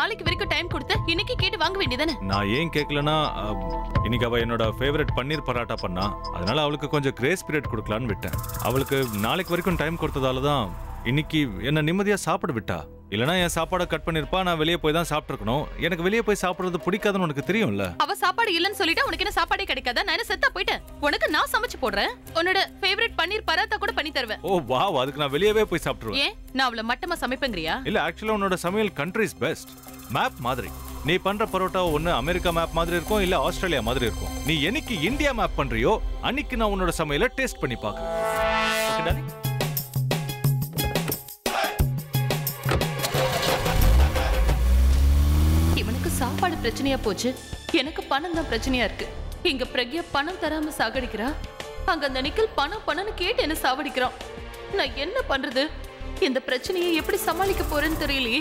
நாளைக்கு வரைக்கும் டைம் கொடுத்து இன்னைக்கு கேட்டு வாங்க வேண்டியதானே நான் ஏன் கேட்கலனா அஹ், இன்னைக்கு அவ என்னோட ஃபேவரட் பன்னீர் பராட்டா பண்ணா அதனால அவளுக்கு கொஞ்சம் கிரேஸ் பீரியட் கொடுக்கலான்னு விட்டேன் அவளுக்கு நாளைக்கு வரைக்கும் டைம் கொடுத்ததால தான் இன்னைக்கு என்ன நிம்மதியா சாப்பிட விட்டா இல்லனா என் சாப்பாடை கட் பண்ணிருப்பா நான் வெளியே போய் தான் சாப்பிட்டுருக்கணும் எனக்கு வெளியே போய் சாப்பிடுறது பிடிக்காதுன்னு உனக்கு தெரியும்ல அவ சாப்பாடு இல்லன்னு சொல்லிட்டா உனக்கு என்ன சாப்பாடே கிடைக்காதா நான் என்ன செத்தா போயிட்டேன் உனக்கு நான் சமைச்சு போடுறேன் உன்னோட ஃபேவரட் பன்னீர் பராத்தா கூட பண்ணி தருவேன் ஓ வாவ் அதுக்கு நான் வெளியவே போய் சாப்பிட்டுருவேன் ஏன் நான் அவள மட்டமா சமைப்பேங்கறியா இல்ல ஆக்சுவலா உன்னோட சமையல் கண்ட்ரிஸ் பெஸ்ட் மேப் மாதிரி நீ பண்ற பரோட்டா ஒண்ணு அமெரிக்கா மேப் மாதிரி இருக்கும் இல்ல ஆஸ்திரேலியா மாதிரி இருக்கும் நீ என்னைக்கு இந்தியா மேப் பண்றியோ அன்னைக்கு நான் உன்னோட சமையலை டேஸ்ட் பண்ணி பார்க்கறேன் Okay, darling? இவனுக்கு சாப்பாடு பிரச்சனையா போச்சு எனக்கு பணம் தான் பிரச்சனையா இருக்கு இங்க பிரக்யா பணம் தராம சாகடிக்கிறா அங்க அந்த நிக்கல் பணம் பணம்னு கேட்டு என்ன சாவடிக்கிறான் நான் என்ன பண்றது இந்த பிரச்சனையை எப்படி சமாளிக்க போறேன்னு தெரியலையே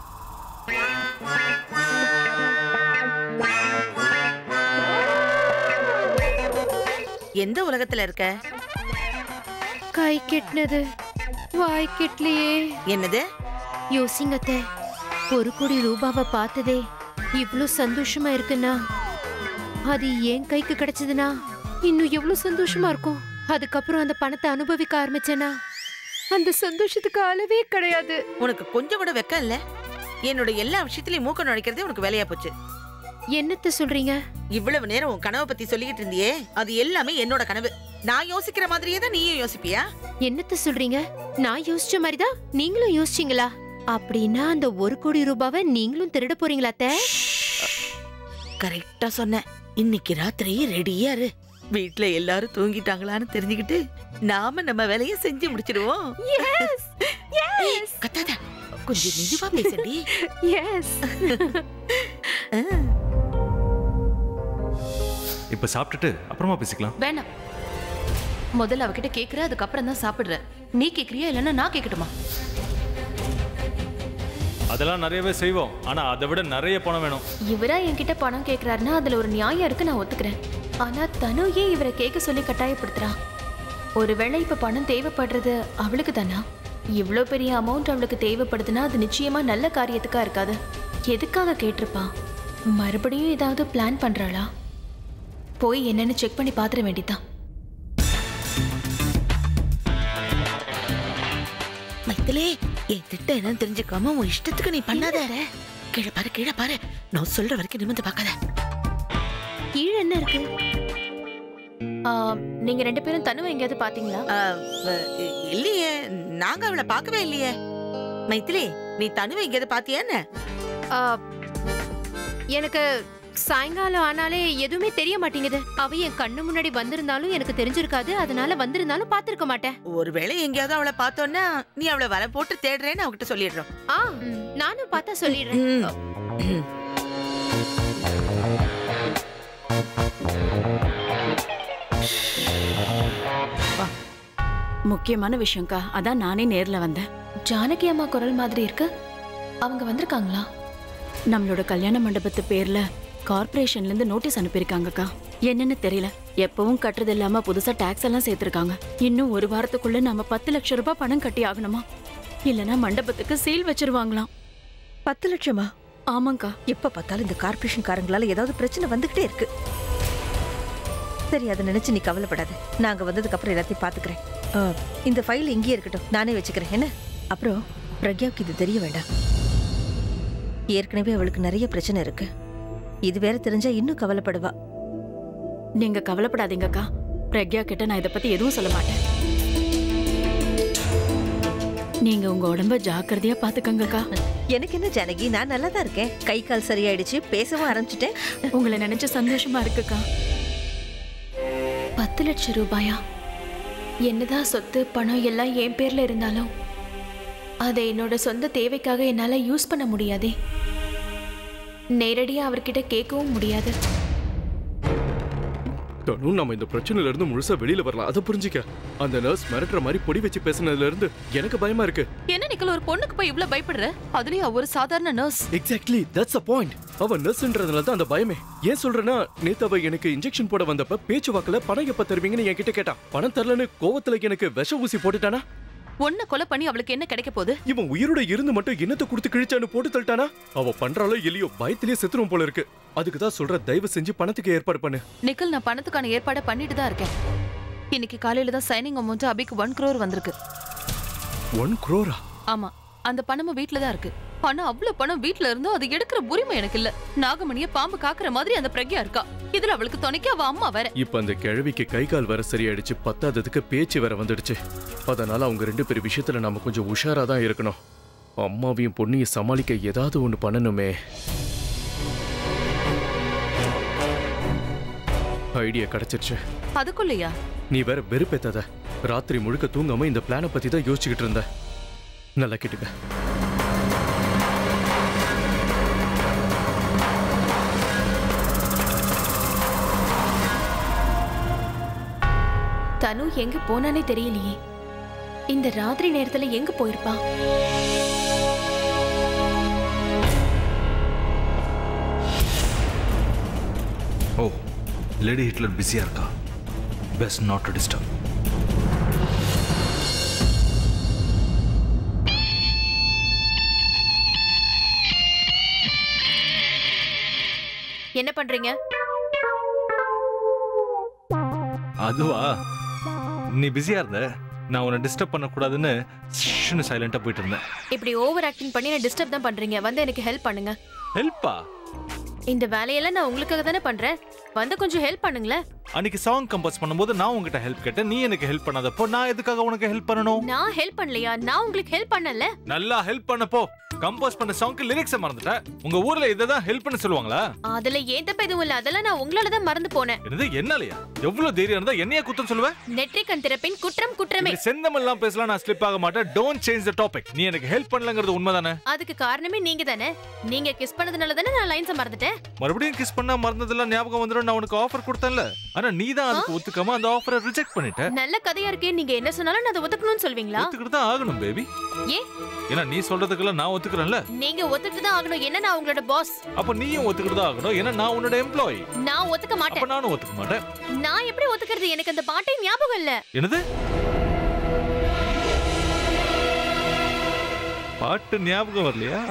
எந்த உலகத்துல இருக்க கை கெட்டினது வாய் கெட்டலையே என்னது யோசிங்க அத்தை ஒரு கோடி ரூபாவை பார்த்ததே இவ்ளோ சந்தோஷமா இருக்குன்னா அது என் கைக்கு கிடைச்சதுன்னா இன்னும் எவ்வளவு சந்தோஷமா இருக்கும் அதுக்கப்புறம் அந்த பணத்தை அனுபவிக்க ஆரம்பிச்சேனா அந்த சந்தோஷத்துக்கு அளவே கிடையாது உனக்கு கொஞ்சம் கூட வெக்கம் இல்ல என்னோட எல்லா விஷயத்திலயும் மூக்க நுழைக்கிறதே உனக்கு வேலையா போச்சு என்னத்த சொல்றீங்க இவ்வளவு நேரம் உன் கனவை பத்தி சொல்லிக்கிட்டு இருந்தியே அது எல்லாமே என்னோட கனவு நான் யோசிக்கிற மாதிரியே தான் நீயும் யோசிப்பியா என்னத்த சொல்றீங்க நான் யோசிச்ச மாதிரிதான் நீங்களும் யோசிச்சீங்களா அப்படின்னா அந்த ஒரு கோடி ரூபாவை நீங்களும் திருட போறீங்களா அத்தை கரெக்டா சொன்ன இன்னைக்கு ராத்திரி ரெடியா இரு வீட்ல எல்லாரும் தூங்கிட்டாங்களான்னு தெரிஞ்சுக்கிட்டு நாம நம்ம வேலையை செஞ்சு முடிச்சிடுவோம் ஏய், கத்தாத கொஞ்சம் மெதுவா பேசடி எஸ் இப்ப சாப்பிட்டுட்டு அப்புறமா பேசிக்கலாம் வேணாம் முதல்ல அவகிட்ட கேக்குற அதுக்கப்புறம் தான் சாப்பிடுறேன் நீ கேக்குறியா இல்லைன்னா நான் கேட்கட்டுமா அதெல்லாம் நிறையவே செய்வோம் ஆனா அதை விட நிறைய பணம் வேணும் இவரா என்கிட்ட பணம் கேக்குறாருன்னா அதுல ஒரு நியாயம் இருக்கு நான் ஒத்துக்கிறேன் ஆனா தனு ஏன் இவரை கேட்க சொல்லி கட்டாயப்படுத்துறா ஒருவேளை இப்ப பணம் தேவைப்படுறது அவளுக்கு தானா இவ்ளோ பெரிய அமௌண்ட் அவளுக்கு தேவைப்படுதுன்னா அது நிச்சயமா நல்ல காரியத்துக்கா இருக்காது எதுக்காக கேட்டிருப்பா மறுபடியும் ஏதாவது பிளான் பண்றாளா போய் என்னன்னு செக் பண்ணி பாத்திர வேண்டியதான் மைத்திலே என் திட்டம் என்னன்னு தெரிஞ்சுக்காம உன் இஷ்டத்துக்கு நீ பண்ணாத கீழே பாரு கீழே பாரு நான் சொல்ற வரைக்கும் நிமிந்து பார்க்காத கீழே என்ன இருக்கு ஆ, நீங்க ரெண்டு பேரும் தனுவை எங்கேயாவது பாத்தீங்களா ஆ, வ- இ- இல்லையே நாங்க அவளை பார்க்கவே இல்லையே மைத்திலி நீ தனுவை எங்கேயாவது பாத்தியா என்ன ஆ, எனக்கு சாயங்காலம் ஆனாலே எதுவுமே தெரிய மாட்டேங்குது அவ என் கண்ணு முன்னாடி வந்திருந்தாலும் எனக்கு தெரிஞ்சிருக்காது அதனால வந்திருந்தாலும் பார்த்திருக்க மாட்டேன் ஒருவேளை எங்கேயாவது அவளை பார்த்தோன்னா நீ அவளை வர போட்டு தேடுறேன்னு அவகிட்ட சொல்லிடுறோம் ஆ நானும் பார்த்தா சொல்லிடுறேன் ம். முக்கியமான விஷயம்க்கா அதான் நானே நேர்ல வந்தேன் ஜானகி அம்மா குரல் மாதிரி இருக்கு அவங்க வந்திருக்காங்களா நம்மளோட கல்யாண மண்டபத்து பேர்ல கார்ப்பரேஷன்ல இருந்து நோட்டீஸ் அனுப்பியிருக்காங்கக்கா என்னன்னு தெரியல எப்பவும் கட்டுறது இல்லாம புதுசா டாக்ஸ் எல்லாம் சேர்த்திருக்காங்க இன்னும் ஒரு வாரத்துக்குள்ள நாம பத்து லட்சம் ரூபாய் பணம் கட்டி ஆகணுமா இல்லனா மண்டபத்துக்கு சீல் வச்சிருவாங்களாம் பத்து லட்சமா ஆமாங்கா எப்ப பார்த்தாலும் இந்த கார்ப்பரேஷன் காரங்களால ஏதாவது பிரச்சனை வந்துகிட்டே இருக்கு சரி அதை நினைச்சு நீ கவலைப்படாத நாங்க வந்ததுக்கு அப்புறம் எல்லாத்தையும் பாத்துக்கிறேன் ஆ, இந்த ஃபைல் இங்கேயே இருக்கட்டும் நானே வச்சுக்கிறேன் என்ன அப்புறம் பிரக்யாவுக்கு இது தெரிய வேண்டாம் ஏற்கனவே அவளுக்கு நிறைய பிரச்சனை இருக்கு இது வேற தெரிஞ்சா இன்னும் கவலைப்படுவா நீங்க கவலைப்படாதீங்கக்கா பிரக்யா கிட்ட நான் இதை பத்தி எதுவும் சொல்ல மாட்டேன் நீங்க உங்க உடம்ப ஜாக்கிரதையா பாத்துக்கங்கக்கா எனக்கு என்ன ஜானகி நான் நல்லா தான் இருக்கேன் கை கால் சரியாயிடுச்சு பேசவும் ஆரம்பிச்சிட்டேன் உங்களை நினைச்சு சந்தோஷமா இருக்குக்கா பத்து லட்சம் ரூபாயா என்னதான் சொத்து பணம் எல்லாம் என் பேர்ல இருந்தாலும் அதை என்னோட சொந்த தேவைக்காக என்னால யூஸ் பண்ண முடியாதே நேரடியா அவர்கிட்ட கேட்கவும் முடியாது தனு நம்ம இந்த பிரச்சனையில இருந்து முழுசா வெளியில வரலாம் அதை புரிஞ்சுக்க அந்த நர்ஸ் மிரட்டுற மாதிரி பொடி வச்சு பேசுனதுல இருந்து எனக்கு பயமா இருக்கு என்ன நிக்கல் ஒரு பொண்ணுக்கு போய் இவ்ளோ பயப்படுற அதுலயும் அவ ஒரு சாதாரண nurse exactly that's a point அவ நர்ஸ்ன்றதுனால தான் அந்த பயமே ஏன் சொல்றேன்னா நேத்து அவ எனக்கு இன்ஜெக்ஷன் போட வந்தப்ப பேச்சு வாக்குல பணம் எப்ப தருவீங்கன்னு என்கிட்ட கேட்டா பணம் தரலன்னு கோவத்துல எனக்கு விஷ ஊசி போட்டுட்டானா ஒன்ன கொலை பண்ணி அவளுக்கு என்ன கிடைக்க போகுது இவன் உயிரோட இருந்து மட்டும் என்னத்தை கொடுத்து கிழிச்சான்னு போட்டு தள்ளிட்டானா அவ பண்றாளோ இல்லையோ பயத்திலேயே செத்துரும் போல இருக்கு அதுக்கு தான் சொல்ற தயவு செஞ்சு பணத்துக்கு ஏற்பாடு பண்ணு நிக்கல் நான் பணத்துக்கான ஏற்பாடை பண்ணிட்டு தான் இருக்கேன் இன்னைக்கு காலையில தான் சைனிங் அமௌண்ட் அபிக்கு ஒன் crore வந்திருக்கு ஒன் குரோரா ஆமா அந்த பணமும் வீட்ல தான் இருக்கு ஆனா அவ்வளவு பணம் வீட்ல இருந்தும் அது எடுக்கிற உரிமை எனக்கு இல்ல நாகமணிய பாம்பு காக்குற மாதிரி அந்த பிரக்யா இருக்கா இதுல அவளுக்கு துணைக்க அவ அம்மா வேற இப்ப அந்த கிழவிக்கு கை கால் வேற சரியாயிடுச்சு பத்தாததுக்கு பேச்சு வேற வந்துடுச்சு அதனால அவங்க ரெண்டு பேர் விஷயத்துல நாம கொஞ்சம் உஷாரா தான் இருக்கணும் அம்மாவையும் பொண்ணையும் சமாளிக்க ஏதாவது ஒண்ணு பண்ணணுமே ஐடியா கிடைச்சிருச்சு அதுக்குள்ளயா நீ வேற வெறுப்பேத்தாத ராத்திரி முழுக்க தூங்காம இந்த பிளானை பத்தி தான் யோசிச்சுக்கிட்டு இருந்த நல்லா கேட்டுக்க தனு எங்க போனானே தெரியலையே இந்த ராத்திரி நேரத்துல எங்க போயிருப்பா ஓ லேடி ஹிட்லர் பிஸியாக இருக்கா பெஸ்ட் நாட் டு டிஸ்டர்ப் என்ன பண்றீங்க அதுவா நீ பிஸியாக இருந்த நான் உன்னை டிஸ்டர்ப் பண்ணக்கூடாதுன்னு சைலண்டாக போயிட்டு இருந்தேன் இப்படி ஓவர் ஆக்டிங் பண்ணி என்ன டிஸ்டர்ப் தான் பண்றீங்க வந்து எனக்கு ஹெல்ப் பண்ணுங்க ஹெல்ப்பா இந்த வேலையெல்லாம் நான் உங்களுக்காக தானே பண்றேன் வந்து கொஞ்சம் ஹெல்ப் பண்ணுங்களேன் அன்னைக்கு சாங் கம்போஸ் பண்ணும்போது நான் உங்ககிட்ட ஹெல்ப் கேட்டேன் நீ எனக்கு ஹெல்ப் பண்ணாதப்போ நான் எதுக்காக உனக்கு ஹெல்ப் பண்ணணும் நான் ஹெல்ப் பண்ணலையா நான் உங்களுக்கு ஹெல்ப் பண்ணல நல்லா ஹெல்ப் பண்ணப்போ கம்போஸ் பண்ண சாங்க்கு லிரிக்ஸை மறந்துட்டேன் உங்க ஊர்ல இதை தான் ஹெல்ப் பண்ண சொல்லுவாங்களா அதுல ஏன் தப்பு எதுவும் இல்ல அதெல்லாம் நான் உங்களால தான் மறந்து போனேன் என்னது என்னாலயா எவ்வளவு தைரியம் இருந்தா என்னைய குத்தம் சொல்லுவேன் நெற்றிக்கண் திறப்பின் குற்றம் குற்றமே இப்படி செந்தமெல்லாம் பேசலாம் நான் ஸ்லிப் ஆக மாட்டேன் டோன்ட் சேஞ்ச் த டாபிக் நீ எனக்கு ஹெல்ப் பண்ணலங்கிறது உண்மைதானே அதுக்கு காரணமே நீங்க தானே நீங்க கிஸ் பண்ணதுனால தானே நான் லைன்ஸை மறந்துட்டேன் மறுபடியும் கிஸ் பண்ணா மறந்ததெல்லாம் ஞாபகம் வந்துடும் நான் உனக்கு ஆஃபர் கொடுத்தேன்ல ஆனா நீ தான் அதுக்கு ஒத்துக்காம அந்த ஆஃபரை ரிஜெக்ட் பண்ணிட்ட நல்ல கதையா இருக்கே நீங்க என்ன சொன்னாலும் நான் அதை ஒத்துக்கணும்னு சொல்வீங்களா ஒத்துக்கிட்டு தான் ஆகணும் பேபி ஏன் ஏன்னா நீ சொல்றதுக்கெல்லாம் நான் ஒத்துக்கிறேன்ல நீங்க ஒத்துக்கிட்டு தான் ஆகணும் என்ன நான் உங்களோட பாஸ் அப்ப நீயும் ஒத்துக்கிட்டு தான் ஆகணும் ஏன்னா நான் உன்னோட எம்ப்ளாயி நான் ஒத்துக்க அப்ப மாட்டேன் நானும் ஒத்துக்க மாட்டேன் நான் எப்படி ஒத்துக்கிறது எனக்கு அந்த பாட்டே ஞாபகம் இல்ல என்னது பாட்டு ஞாபகம் வரலையா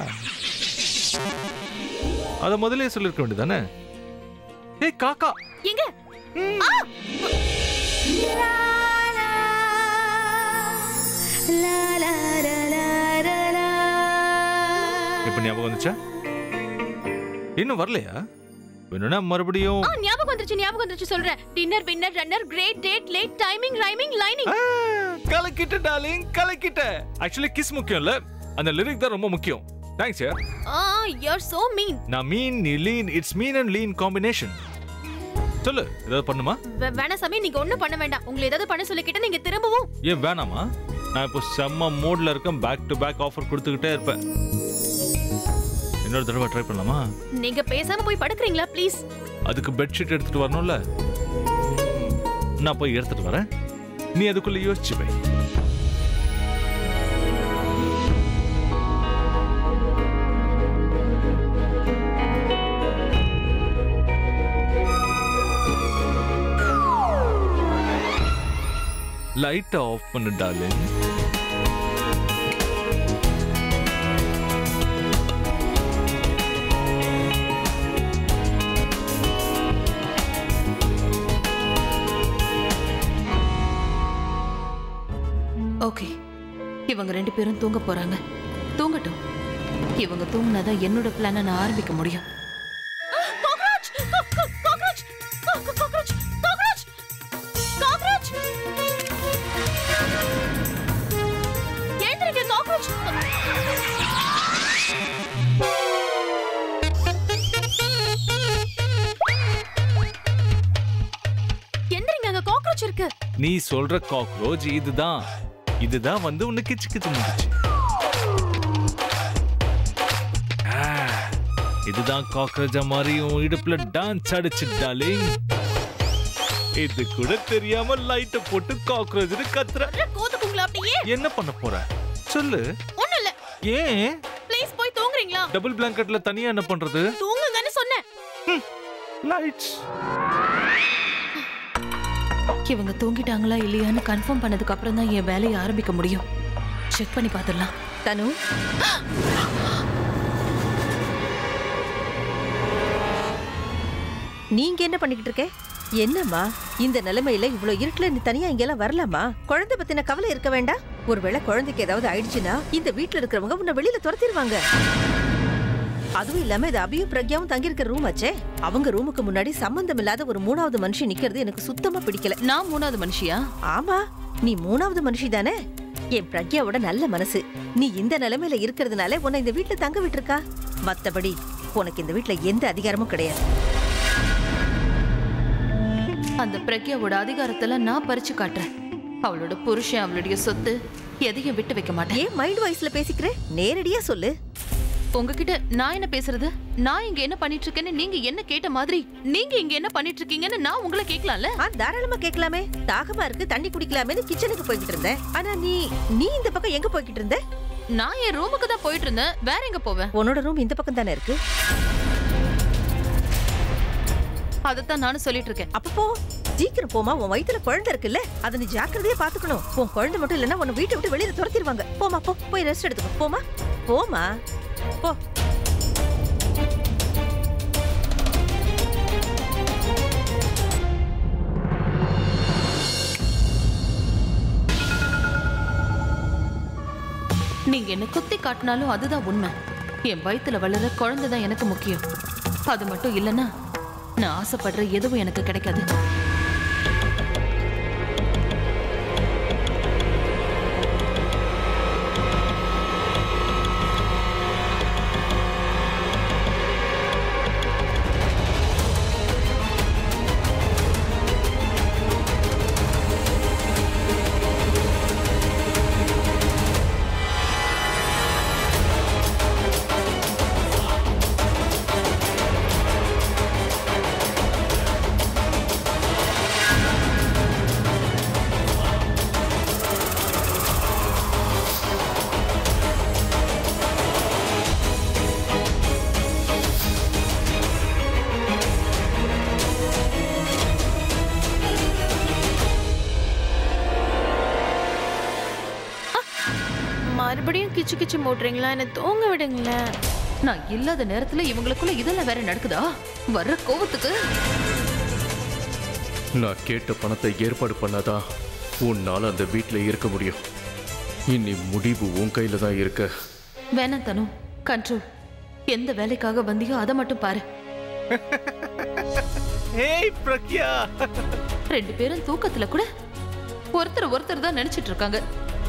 அத முதல்லயே சொல்லிருக்க வேண்டியதானே ஏய் காக்கா எங்க ஆ! இப்ப ஞாபகம் வந்துச்சா இன்னும் வரலையா வேணும்னா மறுபடியும் ஆ, ஞாபகம் வந்துருச்சு ஞாபகம் வந்துருச்சு சொல்றேன் dinner winner runner great date late timing rhyming lining ஆ, கலக்கிட்ட டார்லிங் கலக்கிட்ட ஆக்சுவலி கிஸ் முக்கியம் இல்ல அந்த லிரிக் தான் ரொம்ப முக்கியம் தேங்க்ஸ் யார் ஆ யூ ஆர் சோ மீன் நான் மீன் நீ lean it's mean and lean combination சொல்லு ஏதாவது பண்ணுமா வேணா சாமி நீங்க ஒண்ணும் பண்ண வேண்டாம் உங்களை ஏதாவது பண்ண சொல்லிக்கிட்டு நீங்க திரும்பவும் ஏன் வேணாமா நான் இப்போ செம்ம மூட்ல இருக்கேன் பேக் டு பேக் ஆஃபர் கொடுத்துக்கிட்டே இருப்பேன் இன்னொரு தடவை ட்ரை பண்ணலாமா நீங்க பேசாம போய் படுக்கிறீங்களா ப்ளீஸ் அதுக்கு பெட்ஷீட் எடுத்துட்டு வரணும்ல நான் போய் எடுத்துட்டு வரேன் நீ அதுக்குள்ள யோசிச்சு வை லைட்டை ஆஃப் பண்ணு டார்லிங் ஓகே இவங்க ரெண்டு பேரும் தூங்க போறாங்க தூங்கட்டும் இவங்க தூங்கினாதான் என்னோட பிளானை நான் ஆரம்பிக்க முடியும் cockroach cockroach cockroach cockroach cockroach எழுந்திருங்க காக்ரோச் எந்திரிங்க அங்க காக்ரோச் இருக்கு நீ சொல்ற காக்ரோச் இதுதான் இதுதான் வந்து உன்னை கிச்சு கிச்சு முடிச்சு இதுதான் காக்ரோச்ச மாதிரி உன் இடுப்புல டான்ஸ் அடிச்சு டார்லிங் இது கூட தெரியாம லைட்ட போட்டு காக்ரோச்னு கத்துற கோதுக்குங்களா அப்படியே என்ன பண்ண போற சொல்லு ஒண்ணும் இல்ல ஏன் ப்ளீஸ் போய் தூங்குறீங்களா டபுள் பிளாங்கெட்ல தனியா என்ன பண்றது தூங்குங்கன்னு சொன்னேன் லைட்ஸ் இவங்க தூங்கிட்டாங்களா இல்லையான்னு கன்ஃபார்ம் பண்ணதுக்கு அப்புறம் தான் என் வேலையை ஆரம்பிக்க முடியும் செக் பண்ணி பார்த்துடலாம் தனு நீங்க என்ன பண்ணிக்கிட்டு இருக்க என்னம்மா இந்த நிலைமையில இவ்ளோ இருட்டுல நீ தனியா இங்கெல்லாம் வரலாமா குழந்தை பத்தின கவலை இருக்க வேண்டாம் ஒருவேளை குழந்தைக்கு ஏதாவது ஆயிடுச்சுன்னா இந்த வீட்ல இருக்கிறவங்க உன்னை வெளியில துரத்திடுவாங்க அதுவும் இல்லாம இது அபியும் பிரக்யாவும் தங்கியிருக்கிற ரூம் ஆச்சே அவங்க ரூமுக்கு முன்னாடி சம்பந்தம் இல்லாத ஒரு மூணாவது மனுஷன் நிக்கிறது எனக்கு சுத்தமா பிடிக்கல நான் மூணாவது மனுஷியா ஆமா நீ மூணாவது மனுஷி தானே என் பிரக்யாவோட நல்ல மனசு நீ இந்த நிலைமையில இருக்கிறதுனால உன்னை இந்த வீட்ல தங்க விட்டுருக்கா மத்தபடி உனக்கு இந்த வீட்ல எந்த அதிகாரமும் கிடையாது அந்த பிரக்யாவோட அதிகாரத்துல நான் பறிச்சு காட்டுறேன் அவளோட புருஷன் அவளுடைய சொத்து எதையும் விட்டு வைக்க மாட்டேன் ஏன் மைண்ட் வாய்ஸ்ல பேசிக்கிற நேரடியா சொல்லு உங்ககிட்ட நான் என்ன பேசுறது நான் இங்க என்ன பண்ணிட்டு இருக்கேன்னு நீங்க என்ன கேட்ட மாதிரி நீங்க இங்க என்ன பண்ணிட்டு இருக்கீங்கன்னு நான் உங்களை கேட்கலாம்ல ஆ தாராளமா கேட்கலாமே தாகமா இருக்கு தண்ணி குடிக்கலாமேன்னு கிச்சனுக்கு போய்கிட்டு இருந்தேன் ஆனா நீ நீ இந்த பக்கம் எங்க போய்கிட்டு இருந்த நான் என் ரூமுக்கு தான் போயிட்டு இருந்தேன் வேற எங்க போவேன் உன்னோட ரூம் இந்த பக்கம் தானே இருக்கு அதைத்தான் நானும் சொல்லிட்டு இருக்கேன் அப்ப போ சீக்கிரம் போமா உன் வயித்துல குழந்தை இருக்குல்ல அதை நீ ஜாக்கிரதையா பாத்துக்கணும் உன் குழந்தை மட்டும் இல்லைன்னா உன்னை வீட்டை விட்டு வெளியில துரத்திடுவாங்க போமா போ போய் ரெஸ்ட் எடுத்துக்கோ போமா போமா போ நீங்க என்ன குத்தி காட்டினாலும் அதுதான் உண்மை என் வயித்துல வளர குழந்தை தான் எனக்கு முக்கியம் அது மட்டும் இல்லைன்னா நான் ஆசைப்படுற எதுவும் எனக்கு கிடைக்காது மறுபடியும் கிச்சு கிச்சு மூட்டுறீங்களா என்ன தூங்க விடுங்களேன் நான் இல்லாத நேரத்துல இவங்களுக்குள்ள இதெல்லாம் வேற நடக்குதா வர்ற கோவத்துக்கு நான் கேட்ட பணத்தை ஏற்பாடு பண்ணாதான் உன்னால அந்த வீட்டில் இருக்க முடியும் இனி முடிவு உன் கையில தான் இருக்க வேணாம் தனு கண்ட்ரோல் எந்த வேலைக்காக வந்தியோ அதை மட்டும் பாரு ஏய் பிரக்யா ரெண்டு பேரும் தூக்கத்துல கூட ஒருத்தர் ஒருத்தர் தான் நினைச்சிட்டு இருக்காங்க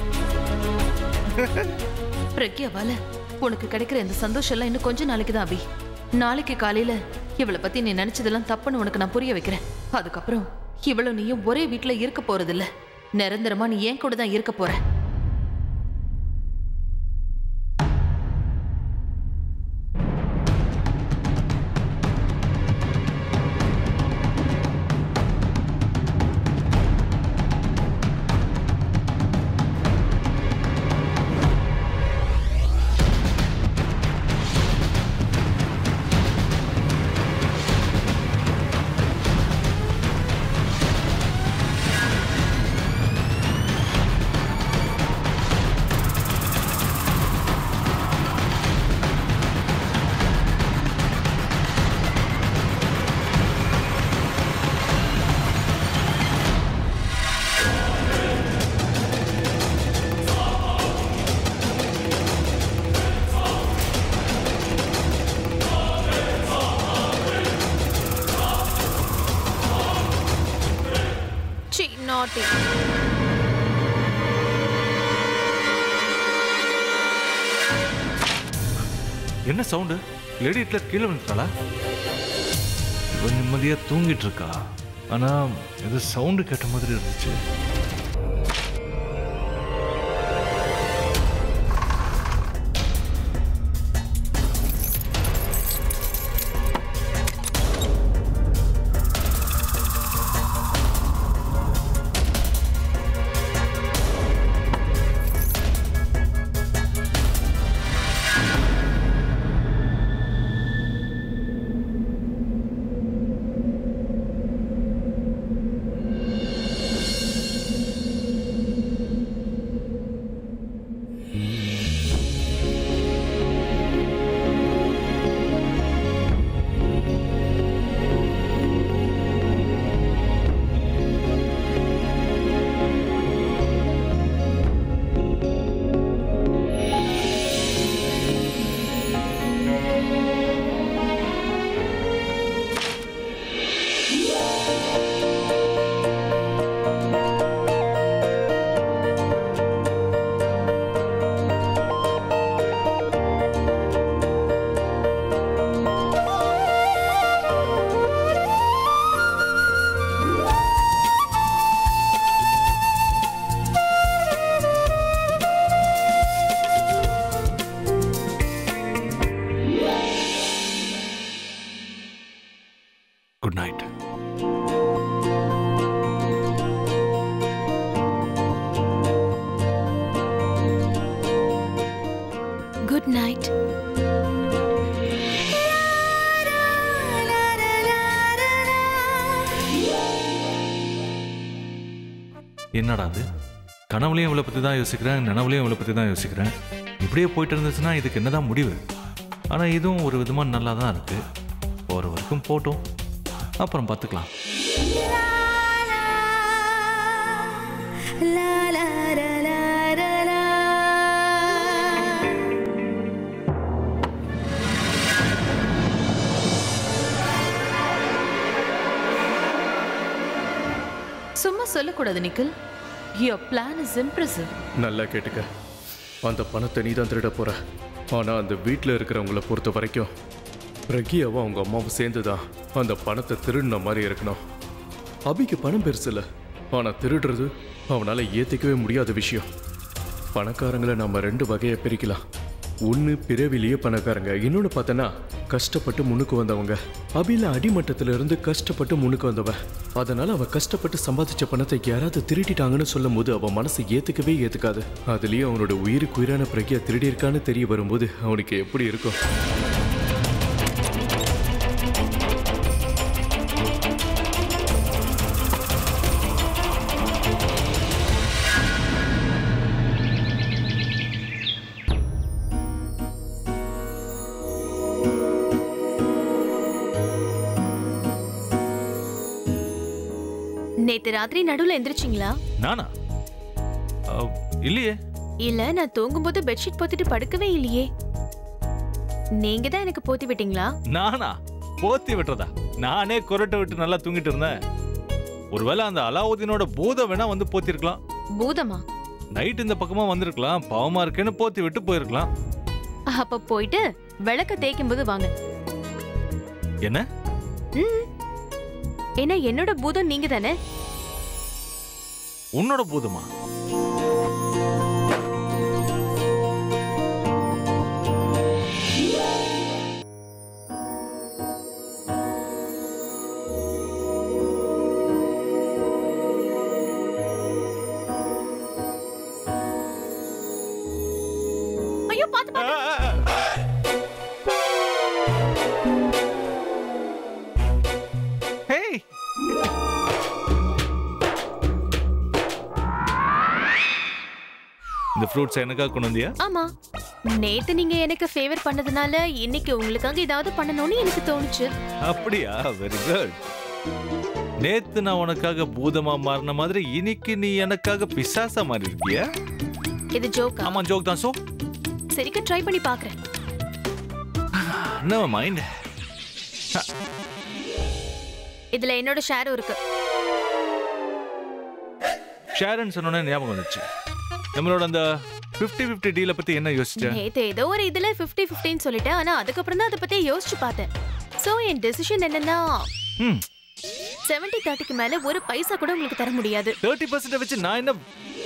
பிரக்யாவால உனக்கு கிடைக்கிற இந்த சந்தோஷம் எல்லாம் இன்னும் கொஞ்ச நாளைக்கு தான் அபி நாளைக்கு காலையில இவளை பத்தி நீ நினைச்சதெல்லாம் தப்புன்னு உனக்கு நான் புரிய வைக்கிறேன் அதுக்கப்புறம் இவளும் நீயும் ஒரே வீட்ல இருக்க போறதில்ல நிரந்தரமா நீ ஏன் கூட தான் இருக்க போற சி நாட்டி என்ன சவுண்டு லேடி ஹிட்லர் கீழே விழுந்துட்டாளா இவன் நிம்மதியா தூங்கிட்டு இருக்கா ஆனா ஏதோ சவுண்டு கேட்ட மாதிரி இருந்துச்சு குட் நைட் குட் நைட் என்னடா அது கனவுலையும் இவளை பற்றி தான் யோசிக்கிறேன் நனவுலையும் இவளை பற்றி தான் யோசிக்கிறேன் இப்படியே போயிட்டு இருந்துச்சுன்னா இதுக்கு என்னதான் முடிவு ஆனால் இதுவும் ஒரு விதமாக நல்லா தான் இருக்கு போகிற வரைக்கும் போட்டும் அப்புறம் பார்த்துக்கலாம் சும்மா சொல்லக்கூடாது Nikhil your plan is impressive நல்லா கேட்டுக்க அந்த பணத்தை நீ தான் திருட போற ஆனா அந்த வீட்டில் இருக்கிறவங்கள பொறுத்த வரைக்கும் பிரகியாவும் அவங்க அம்மாவும் சேர்ந்து தான் அந்த பணத்தை திருடின மாதிரி இருக்கணும் அபிக்கு பணம் பெருசு இல்லை ஆனா திருடுறது அவனால ஏத்திக்கவே முடியாத விஷயம் பணக்காரங்களை நம்ம ரெண்டு வகையை பிரிக்கலாம் ஒன்று பிறவிலேயே பணக்காரங்க இன்னொன்று பார்த்தனா கஷ்டப்பட்டு முன்னுக்கு வந்தவங்க அபில அடிமட்டத்துல இருந்து கஷ்டப்பட்டு முன்னுக்கு வந்தவ அதனால அவ கஷ்டப்பட்டு சம்பாதிச்ச பணத்தை யாராவது திருடிட்டாங்கன்னு சொல்லும் போது அவன் மனசு ஏத்துக்கவே ஏத்துக்காது அதுலயும் அவனோட உயிருக்கு உயிரான பிரகியா திருடி இருக்கான்னு தெரிய வரும்போது அவனுக்கு எப்படி இருக்கும் நேத்து ராத்திரி நடுவுல எந்திரிச்சிங்களா நானா அஹ், இல்லையே இல்ல நான் தூங்கும்போது பெட்ஷீட் போத்திட்டு படுக்கவே இல்லையே நீங்க தான் எனக்கு போத்தி விட்டீங்களா நானா போத்தி விட்டுறதா நானே குரட்டை விட்டு நல்லா தூங்கிட்டு இருந்தேன் ஒருவேளை அந்த அலாவுதீனோட பூதம் வேணா வந்து போத்திருக்கலாம் பூதமா நைட் இந்த பக்கமா வந்திருக்கலாம் பாவமா இருக்கேன்னு போத்தி விட்டு போயிருக்கலாம் அப்ப போயிட்டு விளக்க தேய்க்கும் போது வாங்க என்ன ம். ஏன்னா என்னோட பூதம் நீங்க தானே உன்னோட பூதமா ஐயோ பாத்து பாத்து ஹேய் இந்த ஃப்ரூட்ஸ் எனக்காக கொண்டு வந்தியா ஆமா நேத்து நீங்க எனக்கு ஃபேவர் பண்ணதுனால இன்னைக்கு உங்களுக்காக ஏதாவது பண்ணணும்னு எனக்கு தோணுச்சு அப்படியா வெரி குட் நேத்து நான் உனக்காக பூதமா மாறின மாதிரி இன்னைக்கு நீ எனக்காக பிசாசா மாறி இருக்கியா இது ஜோக்கா ஆமா ஜோக் தான் சோ சரிக்கு ட்ரை பண்ணி பாக்குறேன் நோ மைண்ட் இதுல என்னோட ஷேரும் இருக்கு ஷேரன் சொன்னோன்னே ஞாபகம் வந்துச்சு நம்மளோட அந்த 50 50 டீலை பத்தி என்ன யோசிச்ச நேத்து ஏதோ ஒரு இதுல 50 50 சொல்லிட்டேன் ஆனா அதுக்கப்புறம் தான் அதை பத்தி யோசிச்சு பார்த்தேன் சோ என் டெசிஷன் என்னன்னா ம் 70 30க்கு மேல ஒரு பைசா கூட உங்களுக்கு தர முடியாது தேர்ட்டி பர்சன்ட் வச்சு நான் என்ன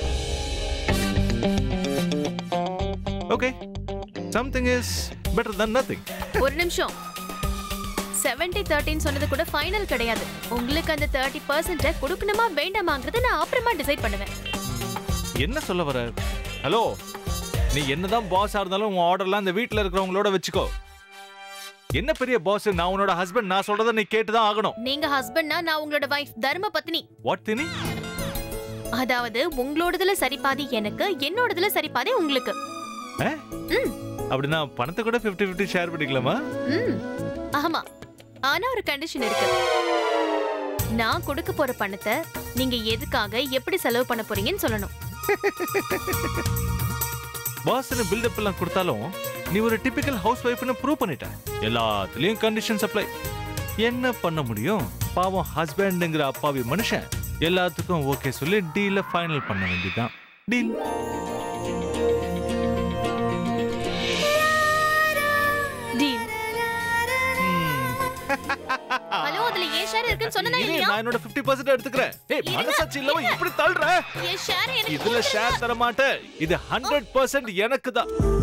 okay something is better than nothing ஒரு நிமிஷம் 70 தேர்ட்டின்னு சொன்னது கூட ஃபைனல் கிடையாது உங்களுக்கு அந்த தேர்ட்டி பர்சன்ட கொடுக்கணுமா வேண்டாமாங்கிறத நான் அப்புறமா டிசைட் பண்ணுவேன் என்ன சொல்ல வர ஹலோ நீ என்னதான் பாஸா இருந்தாலும் உன் ஆர்டர்லாம் இந்த வீட்ல இருக்கிறவங்களோட வச்சுக்கோ என்ன பெரிய பாஸ் நான் உன்னோட ஹஸ்பண்ட் நான் சொல்றத நீ கேட்டுதான் ஆகணும் நீங்க ஹஸ்பண்ட்னா நான் உங்களோட வைஃப் தர்ம பத்னி வாட் தினி அதாவது உங்களோடதுல சரி பாதி எனக்கு என்னோடதுல சரி பாதி உங்களுக்கு ம் அப்படின்னா பணத்தை கூட 50 50 ஷேர் பண்ணிக்கலாமா ம் ஆமா ஆனா ஒரு கண்டிஷன் இருக்கு நான் கொடுக்க போற பணத்தை நீங்க எதுக்காக எப்படி செலவு பண்ண போறீங்கன்னு சொல்லணும் பாஸ்னு பில்டப் எல்லாம் கொடுத்தாலும் நீ ஒரு டிபிக்கல் ஹவுஸ் ஒய்ஃப்னு ப்ரூவ் பண்ணிட்ட எல்லாத்துலயும் கண்டிஷன்ஸ் அப்ளை என்ன பண்ண முடியும் பாவம் ஹஸ்பண்டுங்கிற அப்பாவி மனுஷன் எல்லாத்துக்கும் ஓகே சொல்லி டீல ஃபைனல் பண்ண வேண்டியதுதான் டீல் டீல் ஹலோ அதுல ஏன் ஷேர் இருக்குன்னு சொன்னதா இல்லையா நான் என்னோட 50% எடுத்துக்கிறேன் ஏய் மனசாட்சி இல்லாம இப்படி தள்ளுற என் ஷேர் எனக்கு இதுல ஷேர் தர மாட்டேன் இது 100% எனக்கு தான்